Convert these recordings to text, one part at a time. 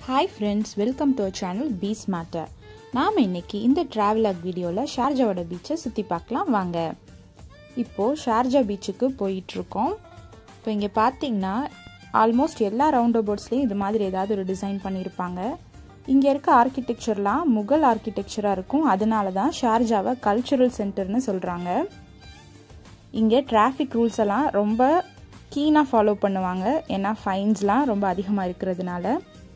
Hi friends welcome to our channel பீஸ் matter நாம் இன்னைக்கு இந்த ட்ராவலாக் வீடியோவில் ஷார்ஜாவோட பீச்சை சுற்றி பார்க்கலாம் வாங்க இப்போது ஷார்ஜா பீச்சுக்கு போயிட்டுருக்கோம் இப்போ இங்கே பார்த்தீங்கன்னா ஆல்மோஸ்ட் எல்லா ரவுண்ட் அபவுட்ஸ்லேயும் இது மாதிரி ஏதாவது ஒரு டிசைன் பண்ணியிருப்பாங்க இங்கே இருக்க ஆர்கிடெக்சர்லாம் முகல் ஆர்கிடெக்சராக இருக்கும் அதனால தான் ஷார்ஜாவை கல்ச்சுரல் சென்டர்னு சொல்கிறாங்க இங்கே டிராஃபிக் ரூல்ஸ் எல்லாம் ரொம்ப கீனாக ஃபாலோ பண்ணுவாங்க ஏன்னா ஃபைன்ஸ்லாம் ரொம்ப அதிகமாக இருக்கிறதுனால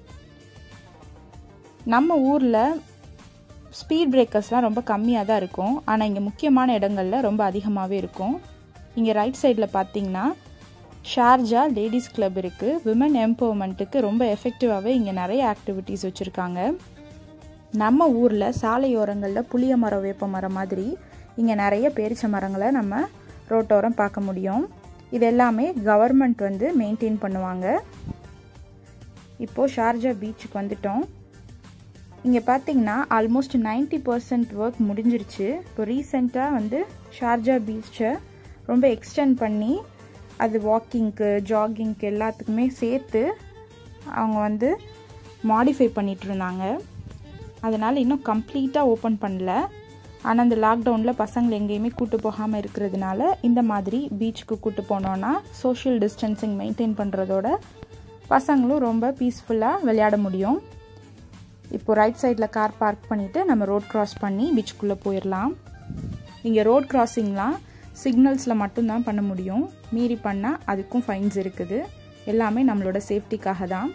நம்ம ஊரில் ஸ்பீட் பிரேக்கர்ஸ்லாம் ரொம்ப கம்மியாக தான் இருக்கும் ஆனால் இங்கே முக்கியமான இடங்களில் ரொம்ப அதிகமாகவே இருக்கும் இங்கே ரைட் சைடில் பார்த்தீங்கன்னா ஷார்ஜா லேடிஸ் கிளப் இருக்குது விமன் எம்பவர்மெண்ட்டுக்கு ரொம்ப எஃபெக்டிவாகவே இங்கே நிறைய ஆக்டிவிட்டீஸ் வச்சுருக்காங்க நம்ம ஊரில் சாலையோரங்களில் புளிய மரம் வேப்ப மரம் மாதிரி இங்கே நிறைய பேரிச்ச மரங்களை நம்ம ரோட்டோரம் பார்க்க முடியும் இது எல்லாமே கவர்மெண்ட் வந்து மெயின்டைன் பண்ணுவாங்க இப்போது ஷார்ஜா பீச்சுக்கு வந்துட்டோம் இங்கே பார்த்தீங்கன்னா ஆல்மோஸ்ட் நைன்ட்டி பர்சன்ட் ஒர்க் முடிஞ்சிருச்சு இப்போ ரீசெண்டாக வந்து ஷார்ஜா பீச்சை ரொம்ப எக்ஸ்டெண்ட் பண்ணி அது வாக்கிங்க்கு ஜாகிங்க்கு எல்லாத்துக்குமே சேர்த்து அவங்க வந்து மாடிஃபை பண்ணிகிட்டு இருந்தாங்க அதனால் இன்னும் கம்ப்ளீட்டாக ஓப்பன் பண்ணல ஆனால் அந்த லாக்டவுனில் பசங்களை எங்கேயுமே கூட்டு போகாமல் இருக்கிறதுனால இந்த மாதிரி பீச்சுக்கு கூட்டு போனோன்னா சோஷியல் டிஸ்டன்சிங் மெயின்டைன் பண்ணுறதோட பசங்களும் ரொம்ப பீஸ்ஃபுல்லாக விளையாட முடியும் இப்போ ரைட் சைடில் கார் பார்க் பண்ணிவிட்டு நம்ம ரோட் க்ராஸ் பண்ணி பீச்சுக்குள்ளே போயிடலாம் இங்கே ரோட் கிராசிங்லாம் சிக்னல்ஸில் மட்டும்தான் பண்ண முடியும் மீறி பண்ணால் அதுக்கும் ஃபைன்ஸ் இருக்குது எல்லாமே நம்மளோட சேஃப்டிக்காக தான்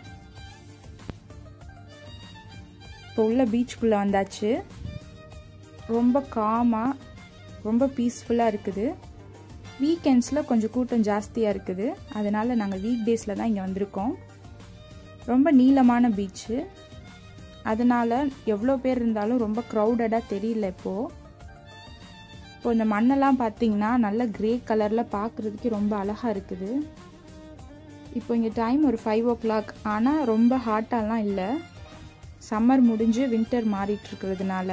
இப்போ உள்ள பீச்சுக்குள்ளே வந்தாச்சு ரொம்ப காமாக ரொம்ப பீஸ்ஃபுல்லாக இருக்குது வீக்கெண்ட்ஸில் கொஞ்சம் கூட்டம் ஜாஸ்தியாக இருக்குது அதனால் நாங்கள் வீக் டேஸில் தான் இங்கே வந்திருக்கோம் ரொம்ப நீளமான பீச்சு அதனால் எவ்வளோ பேர் இருந்தாலும் ரொம்ப க்ரௌடடாக தெரியல இப்போது இப்போ இந்த மண்ணெல்லாம் பார்த்தீங்கன்னா நல்ல கிரே கலரில் பார்க்குறதுக்கு ரொம்ப அழகாக இருக்குது இப்போ இங்கே டைம் ஒரு ஃபைவ் ஓ கிளாக் ஆனால் ரொம்ப ஹாட்டாலாம் இல்லை சம்மர் முடிஞ்சு வின்டர் மாறிட்டுருக்கிறதுனால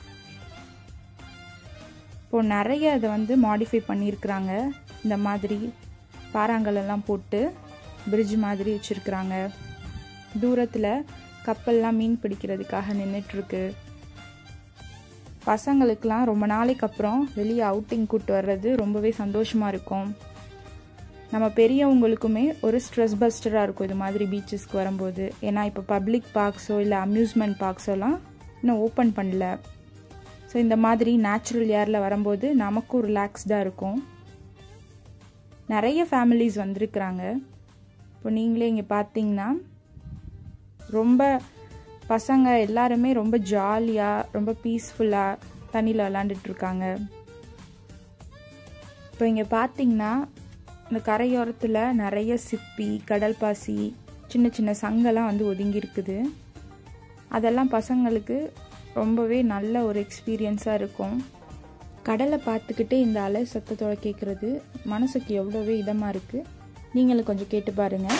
இப்போது நிறைய அதை வந்து மாடிஃபை பண்ணியிருக்கிறாங்க இந்த மாதிரி பாறாங்கல்லாம் போட்டு பிரிட்ஜ் மாதிரி வச்சுருக்குறாங்க தூரத்தில் கப்பல்லாம் மீன் பிடிக்கிறதுக்காக நின்றுட்டுருக்கு பசங்களுக்கெலாம் ரொம்ப நாளைக்கு அப்புறம் வெளியே அவுட்டிங் கூப்பிட்டு வர்றது ரொம்பவே சந்தோஷமாக இருக்கும் நம்ம பெரியவங்களுக்குமே ஒரு ஸ்ட்ரெஸ் பஸ்டராக இருக்கும் இது மாதிரி பீச்சஸ்க்கு வரும்போது ஏன்னா இப்போ பப்ளிக் பார்க்ஸோ இல்லை அம்யூஸ்மெண்ட் பார்க்ஸோலாம் இன்னும் ஓப்பன் பண்ணல ஸோ இந்த மாதிரி நேச்சுரல் ஏரில் வரும்போது நமக்கும் ரிலாக்ஸ்டாக இருக்கும் நிறைய ஃபேமிலிஸ் வந்திருக்கிறாங்க இப்போ நீங்களே இங்கே பார்த்தீங்கன்னா ரொம்ப பசங்க எல்லாருமே ரொம்ப ஜாலியாக ரொம்ப பீஸ்ஃபுல்லாக தண்ணியில் விளாண்டுட்ருக்காங்க இப்போ இங்கே பார்த்தீங்கன்னா இந்த கரையோரத்தில் நிறைய சிப்பி கடல் பாசி சின்ன சின்ன சங்கெல்லாம் வந்து ஒதுங்கி இருக்குது அதெல்லாம் பசங்களுக்கு ரொம்பவே நல்ல ஒரு எக்ஸ்பீரியன்ஸாக இருக்கும் கடலை பார்த்துக்கிட்டே இந்த அலை சத்தத்தோட கேட்குறது மனசுக்கு எவ்வளோவே இதமாக இருக்குது நீங்களும் கொஞ்சம் கேட்டு பாருங்கள்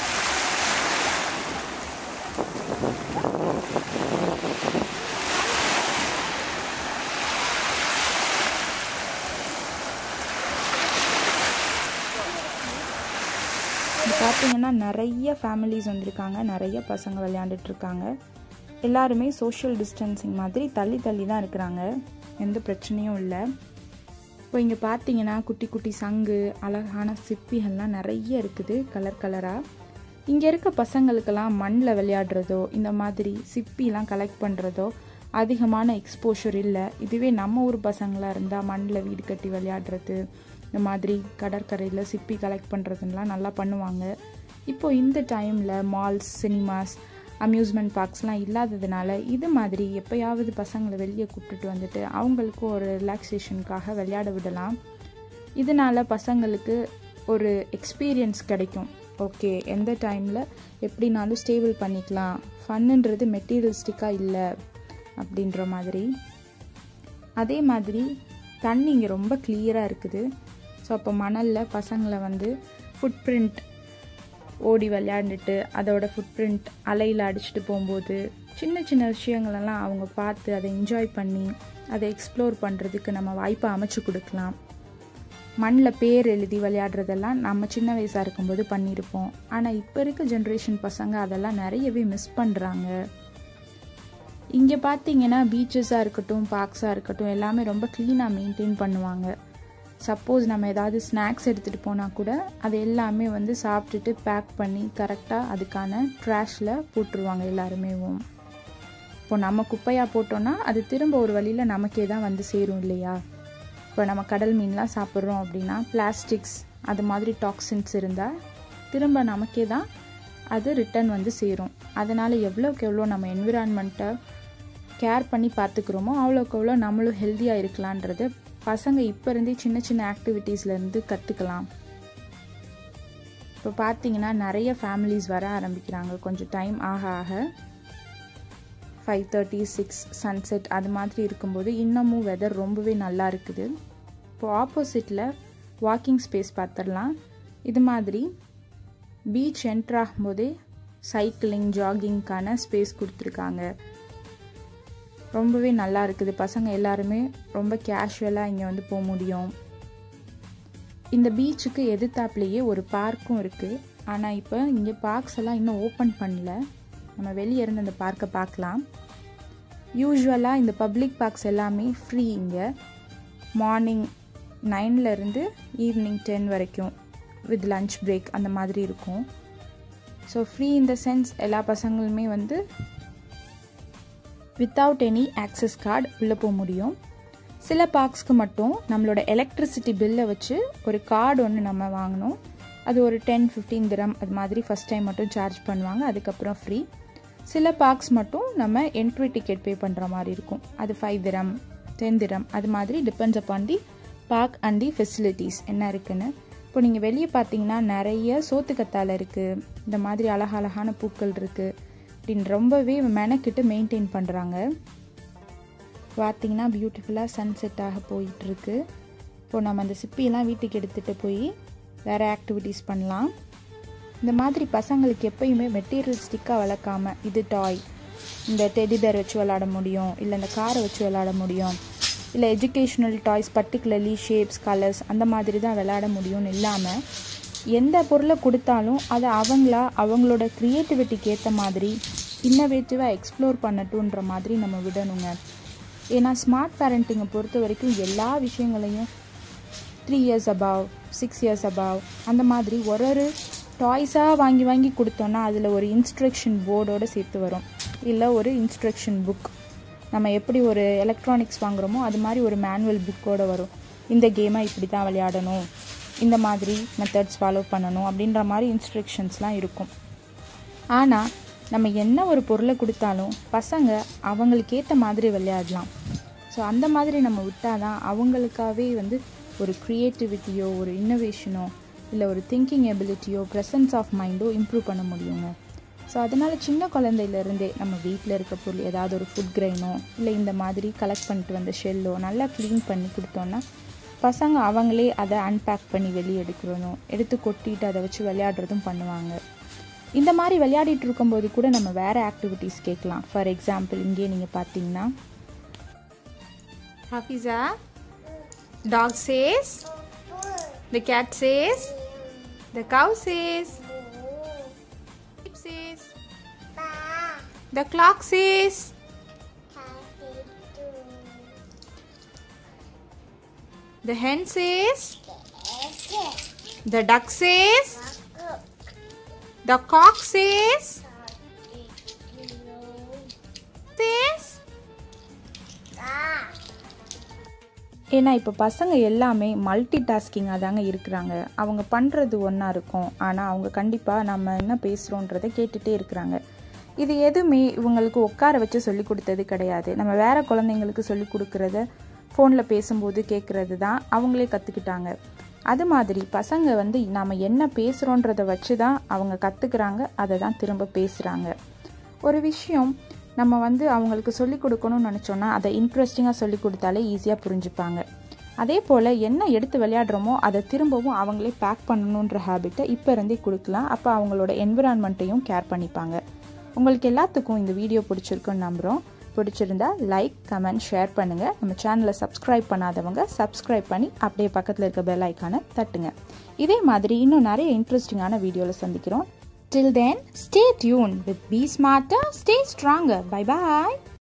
பார்த்தீங்கன்னா நிறைய ஃபேமிலிஸ் வந்திருக்காங்க நிறைய பசங்க விளையாண்டுட்ருக்காங்க எல்லாருமே சோஷியல் டிஸ்டன்சிங் மாதிரி தள்ளி தள்ளி தான் இருக்கிறாங்க எந்த பிரச்சனையும் இல்லை இப்போ இங்கே பார்த்தீங்கன்னா குட்டி குட்டி சங்கு அழகான சிப்பிகள்லாம் நிறைய இருக்குது கலர் கலராக இங்கே இருக்க பசங்களுக்கெல்லாம் மண்ணில் விளையாடுறதோ இந்த மாதிரி சிப்பிலாம் கலெக்ட் பண்ணுறதோ அதிகமான எக்ஸ்போஷர் இல்லை இதுவே நம்ம ஊர் பசங்களாக இருந்தால் மண்ணில் வீடு கட்டி விளையாடுறது இந்த மாதிரி கடற்கரையில் சிப்பி கலெக்ட் பண்ணுறதுலாம் நல்லா பண்ணுவாங்க இப்போது இந்த டைமில் மால்ஸ் சினிமாஸ் அம்யூஸ்மெண்ட் பார்க்ஸ்லாம் இல்லாததுனால இது மாதிரி எப்போயாவது பசங்களை வெளியே கூப்பிட்டுட்டு வந்துட்டு அவங்களுக்கும் ஒரு ரிலாக்ஸேஷனுக்காக விளையாட விடலாம் இதனால் பசங்களுக்கு ஒரு எக்ஸ்பீரியன்ஸ் கிடைக்கும் ஓகே எந்த டைமில் எப்படினாலும் ஸ்டேபிள் பண்ணிக்கலாம் ஃபன்னுன்றது மெட்டீரியலிஸ்டிக்காக இல்லை அப்படின்ற மாதிரி அதே மாதிரி தண்ணி இங்கே ரொம்ப கிளியராக இருக்குது ஸோ அப்போ மணலில் பசங்களை வந்து ஃபுட் பிரிண்ட் ஓடி விளையாண்டுட்டு அதோட ஃபுட் பிரிண்ட் அலையில் அடிச்சுட்டு போகும்போது சின்ன சின்ன விஷயங்களெல்லாம் அவங்க பார்த்து அதை என்ஜாய் பண்ணி அதை எக்ஸ்ப்ளோர் பண்ணுறதுக்கு நம்ம வாய்ப்பை அமைச்சு கொடுக்கலாம் மண்ணில் பேர் எழுதி விளையாடுறதெல்லாம் நம்ம சின்ன வயசாக இருக்கும்போது பண்ணியிருப்போம் ஆனால் இப்போ இருக்க ஜென்ரேஷன் பசங்க அதெல்லாம் நிறையவே மிஸ் பண்ணுறாங்க இங்கே பார்த்தீங்கன்னா பீச்சஸாக இருக்கட்டும் பார்க்ஸாக இருக்கட்டும் எல்லாமே ரொம்ப க்ளீனாக மெயின்டைன் பண்ணுவாங்க சப்போஸ் நம்ம ஏதாவது ஸ்நாக்ஸ் எடுத்துகிட்டு போனால் கூட அது எல்லாமே வந்து சாப்பிட்டுட்டு பேக் பண்ணி கரெக்டாக அதுக்கான ட்ராஷில் போட்டுருவாங்க எல்லாருமேவும் இப்போ நம்ம குப்பையாக போட்டோன்னா அது திரும்ப ஒரு வழியில் நமக்கே தான் வந்து சேரும் இல்லையா இப்போ நம்ம கடல் மீன்லாம் சாப்பிட்றோம் அப்படின்னா பிளாஸ்டிக்ஸ் அது மாதிரி டாக்ஸின்ஸ் இருந்தால் திரும்ப நமக்கே தான் அது ரிட்டன் வந்து சேரும் அதனால் எவ்வளோக்கு எவ்வளோ நம்ம என்விரான்மெண்ட்டை கேர் பண்ணி பார்த்துக்கிறோமோ அவ்வளோக்கு எவ்வளோ நம்மளும் ஹெல்த்தியாக இருக்கலான்றது பசங்க இப்போ இருந்தே சின்ன சின்ன ஆக்டிவிட்டீஸ்லேருந்து கற்றுக்கலாம் இப்போ பார்த்தீங்கன்னா நிறைய ஃபேமிலிஸ் வர ஆரம்பிக்கிறாங்க கொஞ்சம் டைம் ஆக ஆக ஃபைவ் தேர்ட்டி சிக்ஸ் சன்செட் அது மாதிரி இருக்கும்போது இன்னமும் வெதர் ரொம்பவே நல்லா இருக்குது இப்போ ஆப்போசிட்டில் வாக்கிங் ஸ்பேஸ் பார்த்துடலாம் இது மாதிரி பீச் என்ட்ரு ஆகும்போதே சைக்கிளிங் ஜாகிங்க்கான ஸ்பேஸ் கொடுத்துருக்காங்க ரொம்பவே நல்லா இருக்குது பசங்க எல்லாருமே ரொம்ப கேஷுவலாக இங்கே வந்து போக முடியும் இந்த பீச்சுக்கு எதிர்த்தாப்புலேயே ஒரு பார்க்கும் இருக்குது ஆனால் இப்போ இங்கே பார்க்ஸ் எல்லாம் இன்னும் ஓப்பன் பண்ணல நம்ம வெளியே இருந்து அந்த பார்க்கை பார்க்கலாம் யூஸ்வலாக இந்த பப்ளிக் பார்க்ஸ் எல்லாமே ஃப்ரீ இங்கே மார்னிங் நைன்லேருந்து ஈவினிங் டென் வரைக்கும் வித் லன்ச் பிரேக் அந்த மாதிரி இருக்கும் ஸோ ஃப்ரீ இந்த சென்ஸ் எல்லா பசங்களுமே வந்து வித்தவுட் எனி ஆக்சஸ் கார்டு உள்ளே போக முடியும் சில பார்க்ஸ்க்கு மட்டும் நம்மளோட எலக்ட்ரிசிட்டி பில்லை வச்சு ஒரு கார்டு ஒன்று நம்ம வாங்கணும் அது ஒரு டென் ஃபிஃப்டீன் திரம் அது மாதிரி ஃபஸ்ட் டைம் மட்டும் சார்ஜ் பண்ணுவாங்க அதுக்கப்புறம் ஃப்ரீ சில பார்க்ஸ் மட்டும் நம்ம என்ட்ரி டிக்கெட் பே பண்ணுற மாதிரி இருக்கும் அது ஃபைவ் திரம் டென் திரம் அது மாதிரி depends upon the park and the facilities என்ன இருக்குன்னு இப்போ நீங்கள் வெளியே பார்த்தீங்கன்னா நிறைய சோத்துக்கத்தால் இருக்குது இந்த மாதிரி அழகழகான பூக்கள் இருக்குது அப்படின்னு ரொம்பவே மெனக்கிட்டு மெயின்டைன் பண்ணுறாங்க பார்த்தீங்கன்னா பியூட்டிஃபுல்லாக சன்செட் ஆக போயிட்டுருக்கு இப்போது நம்ம அந்த சிப்பியெல்லாம் வீட்டுக்கு எடுத்துகிட்டு போய் வேறு ஆக்டிவிட்டீஸ் பண்ணலாம் இந்த மாதிரி பசங்களுக்கு எப்பயுமே மெட்டீரியல் ஸ்டிக்காக வளர்க்காம இது டாய் இந்த டெடி பேர் வச்சு விளாட முடியும் இல்லை இந்த காரை வச்சு விளாட முடியும் இல்லை educational toys particularly shapes colours அந்த மாதிரி தான் விளையாட முடியும்னு இல்லாமல் எந்த பொருளை கொடுத்தாலும் அதை அவங்களா அவங்களோட க்ரியேட்டிவிட்டிக்கு ஏற்ற மாதிரி இன்னோவேட்டிவாக எக்ஸ்ப்ளோர் பண்ணட்டுன்ற மாதிரி நம்ம விடணுங்க ஏன்னா ஸ்மார்ட் பேரண்டிங்கை பொறுத்த வரைக்கும் எல்லா விஷயங்களையும் three years above six years above அந்த மாதிரி ஒரு ஒரு டாய்ஸாக வாங்கி வாங்கி கொடுத்தோன்னா அதில் ஒரு இன்ஸ்ட்ரக்ஷன் போர்டோடு சேர்த்து வரும் இல்லை ஒரு இன்ஸ்ட்ரக்ஷன் புக் நம்ம எப்படி ஒரு எலக்ட்ரானிக்ஸ் வாங்குகிறோமோ அது மாதிரி ஒரு மேனுவல் புக்கோடு வரும் இந்த கேமை இப்படி தான் விளையாடணும் இந்த மாதிரி மெத்தட்ஸ் ஃபாலோ பண்ணணும் அப்படின்ற மாதிரி இன்ஸ்ட்ரக்ஷன்ஸ்லாம் இருக்கும் ஆனால் நம்ம என்ன ஒரு பொருளை கொடுத்தாலும் பசங்க அவங்களுக்கு ஏற்ற மாதிரி விளையாடலாம் ஸோ அந்த மாதிரி நம்ம விட்டால் தான் அவங்களுக்காகவே வந்து ஒரு க்ரியேட்டிவிட்டியோ ஒரு இன்னோவேஷனோ இல்லை ஒரு திங்கிங் எபிலிட்டியோ ப்ரெசன்ஸ் ஆஃப் மைண்டோ இம்ப்ரூவ் பண்ண முடியுங்க ஸோ அதனால் சின்ன குழந்தையிலேருந்தே நம்ம வீட்டில் இருக்க பொருள் ஏதாவது ஒரு ஃபுட் கிரைனோ இல்லை இந்த மாதிரி கலெக்ட் பண்ணிட்டு வந்த ஷெல்லோ நல்லா க்ளீன் பண்ணி கொடுத்தோன்னா பசங்க அவங்களே அதை அன்பேக் பண்ணி வெளியே எடுக்கிறதும் எடுத்து கொட்டிட்டு அதை வச்சு விளையாடுறதும் பண்ணுவாங்க இந்த மாதிரி விளையாடிட்டு இருக்கும்போது கூட நம்ம வேறு ஆக்டிவிட்டீஸ் கேட்கலாம் ஃபார் எக்ஸாம்பிள் இங்கே நீங்கள் பார்த்தீங்கன்னா Hafiza dog says the cat says the cow says says the clock says The hen says, the duck says, the cock says, says. ஏன்னா இப்போ பசங்க எல்லாமே மல்டி டாஸ்கிங்காக தாங்க இருக்கிறாங்க அவங்க பண்ணுறது ஒன்றா இருக்கும் ஆனால் அவங்க கண்டிப்பாக நம்ம என்ன பேசுகிறோன்றதை கேட்டுகிட்டே இருக்கிறாங்க இது எதுவுமே இவங்களுக்கு உட்கார வச்சு சொல்லி கொடுத்தது கிடையாது நம்ம வேறு குழந்தைங்களுக்கு சொல்லி கொடுக்குறத ஃபோனில் பேசும்போது கேட்குறது தான் அவங்களே கற்றுக்கிட்டாங்க அது மாதிரி பசங்க வந்து நாம் என்ன பேசுகிறோன்றதை வச்சு தான் அவங்க கற்றுக்குறாங்க அதை தான் திரும்ப பேசுகிறாங்க ஒரு விஷயம் நம்ம வந்து அவங்களுக்கு சொல்லி கொடுக்கணும்னு நினச்சோன்னா அதை இன்ட்ரெஸ்டிங்காக சொல்லி கொடுத்தாலே ஈஸியாக புரிஞ்சுப்பாங்க அதே போல் என்ன எடுத்து விளையாடுறோமோ அதை திரும்பவும் அவங்களே பேக் பண்ணணுன்ற ஹேபிட்டை இப்போ இருந்தே கொடுக்கலாம் அப்போ அவங்களோட என்விரான்மெண்ட்டையும் கேர் பண்ணிப்பாங்க உங்களுக்கு எல்லாத்துக்கும் இந்த வீடியோ பிடிச்சிருக்குன்னு நம்புகிறோம் பிடிச்சிருந்தா லைக் கமெண்ட் ஷேர் பண்ணுங்கள் நம்ம சேனலை சப்ஸ்கிரைப் பண்ணாதவங்க சப்ஸ்கிரைப் பண்ணி அப்படியே பக்கத்தில் இருக்க பெல் ஐக்கானை தட்டுங்க இதே மாதிரி இன்னும் நிறைய இன்ட்ரெஸ்டிங்கான வீடியோவில் சந்திக்கிறோம் Till then, stay tuned with Be Smarter, Stay Stronger. Bye bye.